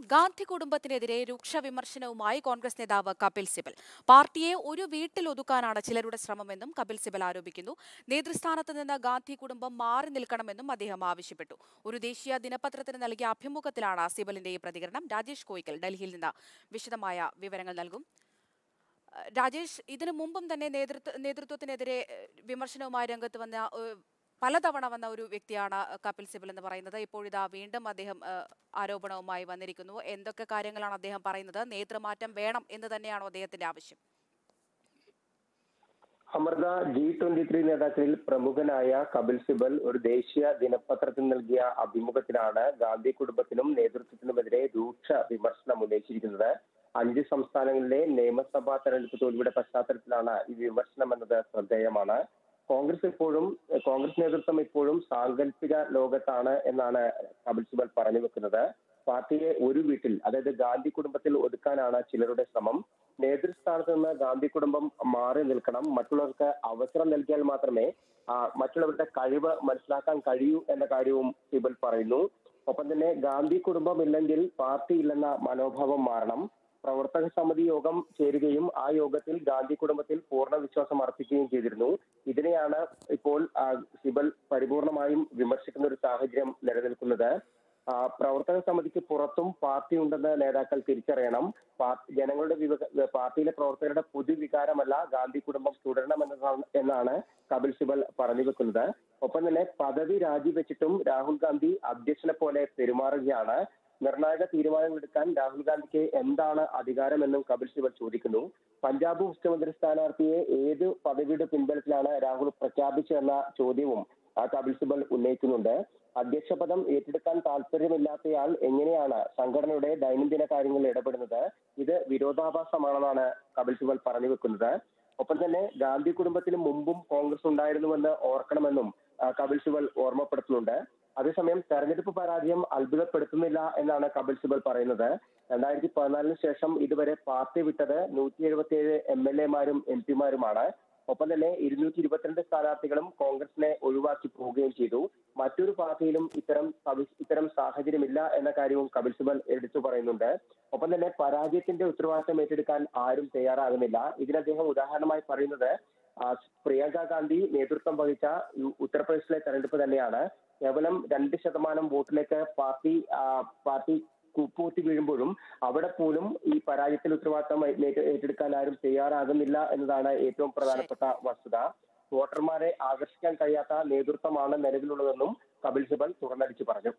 ഗാന്ധി കുടുംബത്തിനെതിരെ രൂക്ഷ വിമർശനവുമായി കോൺഗ്രസ് നേതാവ് കപിൽ സിബൽ പാർട്ടിയെ ഒരു വീട്ടിൽ ഒതുക്കാനാണ് ചിലരുടെ ശ്രമമെന്നും കപിൽ സിബൽ ആരോപിക്കുന്നു നേതൃസ്ഥാനത്ത് നിന്ന് ഗാന്ധി കുടുംബം മാറി നിൽക്കണമെന്നും അദ്ദേഹം ആവശ്യപ്പെട്ടു ഒരു ദേശീയ ദിനപത്രത്തിന് നൽകിയ അഭിമുഖത്തിലാണ് സിബലിന്റെ ഈ പ്രതികരണം രാജേഷ് കോയിക്കൽ ഡൽഹിയിൽ നിന്ന് വിശദമായ വിവരങ്ങൾ നൽകും ഏഹ് രാജേഷ് ഇതിനു മുമ്പും തന്നെ നേതൃത്വ നേതൃത്വത്തിനെതിരെ ഏഹ് വിമർശനവുമായി രംഗത്ത് വന്ന ഏഹ് പലതവണ വന്ന ഒരു വ്യക്തിയാണ് കപിൽ സിബൽ എന്ന് പറയുന്നത് ഇപ്പോഴിതാ വീണ്ടും അദ്ദേഹം ഏഹ് ആരോപണവുമായി വന്നിരിക്കുന്നു എന്തൊക്കെ കാര്യങ്ങളാണ് അദ്ദേഹം പറയുന്നത് നേതൃമാറ്റം വേണം എന്ന് തന്നെയാണോ അദ്ദേഹത്തിന്റെ ആവശ്യം അമൃത ജി ട്വന്റി ത്രീ നേതാക്കളിൽ പ്രമുഖനായ കപിൽ സിബൽ ഒരു ദേശീയ ദിനപത്രത്തിന് നൽകിയ അഭിമുഖത്തിലാണ് ഗാന്ധി കുടുംബത്തിനും നേതൃത്വത്തിനുമെതിരെ രൂക്ഷ വിമർശനം ഉന്നയിച്ചിരിക്കുന്നത് അഞ്ച് സംസ്ഥാനങ്ങളിലെ നിയമസഭാ തെരഞ്ഞെടുപ്പ് തോൽവിയുടെ പശ്ചാത്തലത്തിലാണ് ഈ വിമർശനം എന്നത് ശ്രദ്ധേയമാണ് കോൺഗ്രസ് ഇപ്പോഴും കോൺഗ്രസ് നേതൃത്വം ഇപ്പോഴും സാങ്കല്പിക ലോകത്താണ് എന്നാണ് കപിൽ സിബൽ പറഞ്ഞു വെക്കുന്നത് പാർട്ടിയെ ഒരു വീട്ടിൽ അതായത് ഗാന്ധി കുടുംബത്തിൽ ഒതുക്കാനാണ് ചിലരുടെ ശ്രമം നേതൃസ്ഥാനത്ത് നിന്ന് ഗാന്ധി കുടുംബം മാറി നിൽക്കണം മറ്റുള്ളവർക്ക് അവസരം നൽകിയാൽ മാത്രമേ ആ, മറ്റുള്ളവരുടെ കഴിവ് മനസ്സിലാക്കാൻ കഴിയൂ എന്ന കാര്യവും സിബൽ പറയുന്നു ഒപ്പം തന്നെ ഗാന്ധി കുടുംബം ഇല്ലെങ്കിൽ പാർട്ടി ഇല്ലെന്ന മനോഭാവം മാറണം പ്രവർത്തക സമിതി യോഗം ചേരുകയും ആ യോഗത്തിൽ ഗാന്ധി കുടുംബത്തിൽ പൂർണ്ണ വിശ്വാസം അർപ്പിക്കുകയും ചെയ്തിരുന്നു ഇതിനെയാണ് ഇപ്പോൾ ആ, സിബൽ പരിപൂർണമായും വിമർശിക്കുന്ന ഒരു സാഹചര്യം നിലനിൽക്കുന്നത് ആ, പ്രവർത്തക സമിതിക്ക് പുറത്തും പാർട്ടി ഉണ്ടെന്ന് നേതാക്കൾ തിരിച്ചറിയണം പാ- ജനങ്ങളുടെ വിവ- പാർട്ടിയിലെ പ്രവർത്തകരുടെ പൊതുവികാരമല്ല ഗാന്ധി കുടുംബം തുടരണമെന്നതാണ് എന്നാണ് കപിൽ സിബൽ പറഞ്ഞു വെക്കുന്നത് ഒപ്പം തന്നെ പദവി രാജിവെച്ചിട്ടും രാഹുൽ ഗാന്ധി അധ്യക്ഷനെ പോലെ പെരുമാറുകയാണ് നിർണായക തീരുമാനങ്ങൾ എടുക്കാൻ രാഹുൽ ഗാന്ധിക്ക് എന്താണ് അധികാരമെന്നും കപിൽ സിബൽ ചോദിക്കുന്നു പഞ്ചാബ് മുഖ്യമന്ത്രി സ്ഥാനാർത്ഥിയെ ഏത് പദവിയുടെ പിൻബലത്തിലാണ് രാഹുൽ പ്രഖ്യാപിച്ചതെന്ന ചോദ്യവും ആ കപിൽ സിബൽ ഉന്നയിക്കുന്നുണ്ട് അധ്യക്ഷ പദം ഏറ്റെടുക്കാൻ താല്പര്യമില്ലാത്തയാൾ എങ്ങനെയാണ് സംഘടനയുടെ ദൈനംദിന കാര്യങ്ങളിൽ ഇടപെടുന്നത് ഇത് വിരോധാഭാസമാണെന്നാണ് കപിൽ സിബൽ പറഞ്ഞു വെക്കുന്നത് ഒപ്പം തന്നെ ഗാന്ധി കുടുംബത്തിന് മുമ്പും കോൺഗ്രസ് ഉണ്ടായിരുന്നുവെന്ന് ഓർക്കണമെന്നും ആ, കപിൽ സിബൽ ഓർമ്മപ്പെടുത്തുന്നുണ്ട് അതേസമയം തെരഞ്ഞെടുപ്പ് പരാജയം അത്ഭുതപ്പെടുത്തുന്നില്ല എന്നാണ് കപിൽ സിബൽ പറയുന്നത് രണ്ടായിരത്തി പതിനാലിന് ശേഷം ഇതുവരെ പാർട്ടി വിട്ടത് നൂറ്റി എഴുപത്തിയേഴ് എം എൽ എമാരും എം പിമാരുമാണ് ഒപ്പം തന്നെ ഇരുന്നൂറ്റി ഇരുപത്തിരണ്ട് സ്ഥാനാർത്ഥികളും കോൺഗ്രസിനെ ഒഴിവാക്കി പോവുകയും ചെയ്തു മറ്റൊരു പാർട്ടിയിലും ഇത്തരം സവി- ഇത്തരം സാഹചര്യമില്ല എന്ന കാര്യവും കപിൽ സിബൽ എടുത്തു പറയുന്നുണ്ട് ഒപ്പം തന്നെ പരാജയത്തിന്റെ ഉത്തരവാദിത്തം ഏറ്റെടുക്കാൻ ആരും തയ്യാറാകുന്നില്ല ഇതിന് അദ്ദേഹം ഉദാഹരണമായി പറയുന്നത് ആ, പ്രിയങ്ക ഗാന്ധി നേതൃത്വം വഹിച്ച യു- ഉത്തർപ്രദേശിലെ തെരഞ്ഞെടുപ്പ് തന്നെയാണ് കേവലം രണ്ട് ശതമാനം വോട്ടിലേക്ക് പാർട്ടി ആ, പാർട്ടി കുപ്പൂത്തി വീഴുമ്പോഴും അവിടെ പോലും ഈ പരാജയത്തിൽ ഉത്തരവാദിത്തം ഏറ്റ- ഏറ്റെടുക്കാൻ ആരും തയ്യാറാകുന്നില്ല എന്നതാണ് ഏറ്റവും പ്രധാനപ്പെട്ട വസ്തുത വോട്ടർമാരെ ആകർഷിക്കാൻ കഴിയാത്ത നേതൃത്വമാണ് നിലവിലുള്ളതെന്നും കപിൽ സിബൽ തുറന്നടിച്ചു പറഞ്ഞു